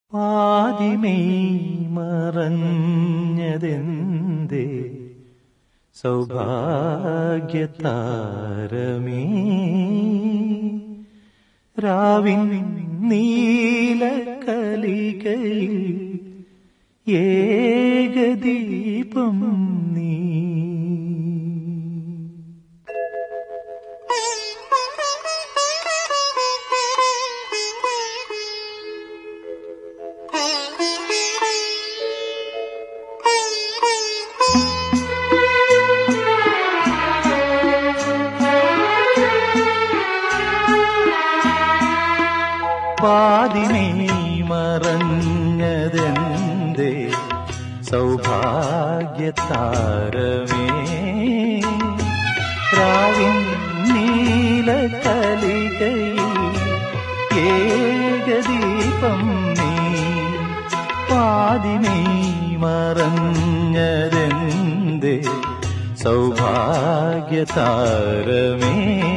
പാതിമെയ് മറഞ്ഞതെന്തേ സൗഭാഗ്യതാരമേ രാവിൻ നീലകലികയിൽ ഏകദീപം നീ പാതിമേ മറഞ്ഞതെന്തേ സൗഭാഗ്യതാരമേ രാവിൻ നീലകലികയിൽ ഏകദീപം നീ പാതിമേ മറഞ്ഞതെന്തേ സൗഭാഗ്യതാരമേ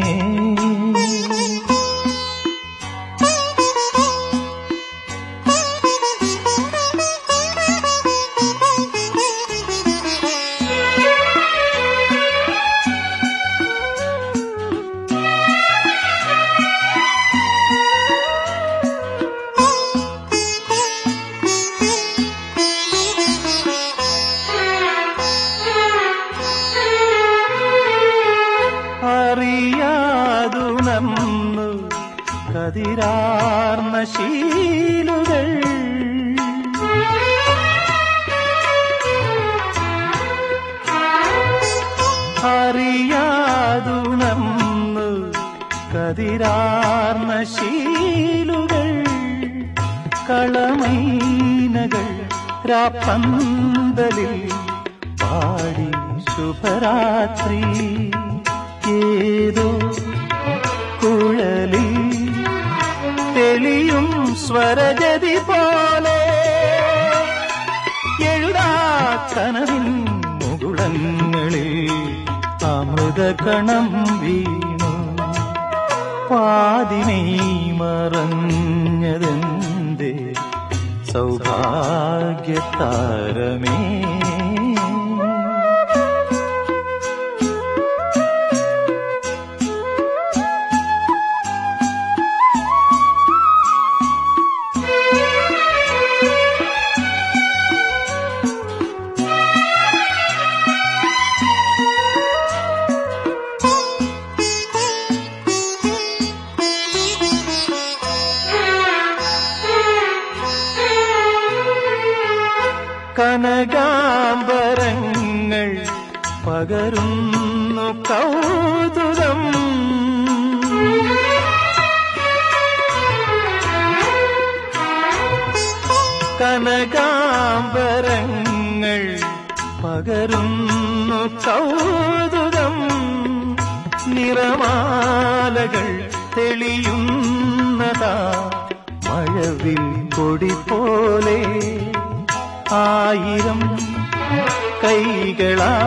അറിയാതുണർന്നു കതിരാർന്ന ശീലുകൾ അറിയാതുണർന്നു കതിരാർന്ന ശീലുകൾ കളമൈനകൾ രാപ്പന്തലിൽ പാടി ശുഭരാത്രി ഏതോ കുഴലിൽ തെളിയും സ്വരജതി പോലെ എഴുതാക്കനവിൻ മുകുളങ്ങളിൽ അമൃതകണം വീണു പാതിമേ മറഞ്ഞതെന്തേ സൗഭാഗ്യതാരമേ കനകാംബരങ്ങൾ പകരുന്നു കൗതുകം കനകാംബരങ്ങൾ പകരുന്നു കൗതുകം നിറമാലകൾ തെളിയുന്നതാ മഴവിൽ കൊടി പോലെ ആയിരം കൈകളാ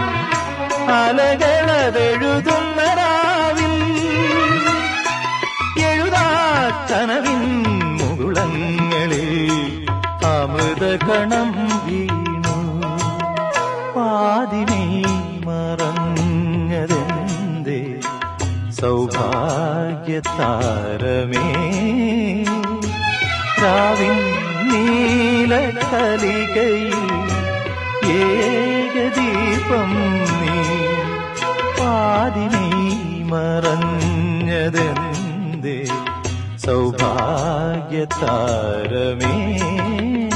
അലകളതെഴുതുന്ന രാവിൽ എഴുതാക്കനവിൻ മുകുളങ്ങളിൽ അമൃതകണം വീണു പാതിമേ മറഞ്ഞതെന്തേ സൗഭാഗ്യതാരമേ രാവിൻ നീലകലികയിൽ ഏകദീപം നീ പാതിമേ മറഞ്ഞതെന്തേ സൗഭാഗ്യതാരമേ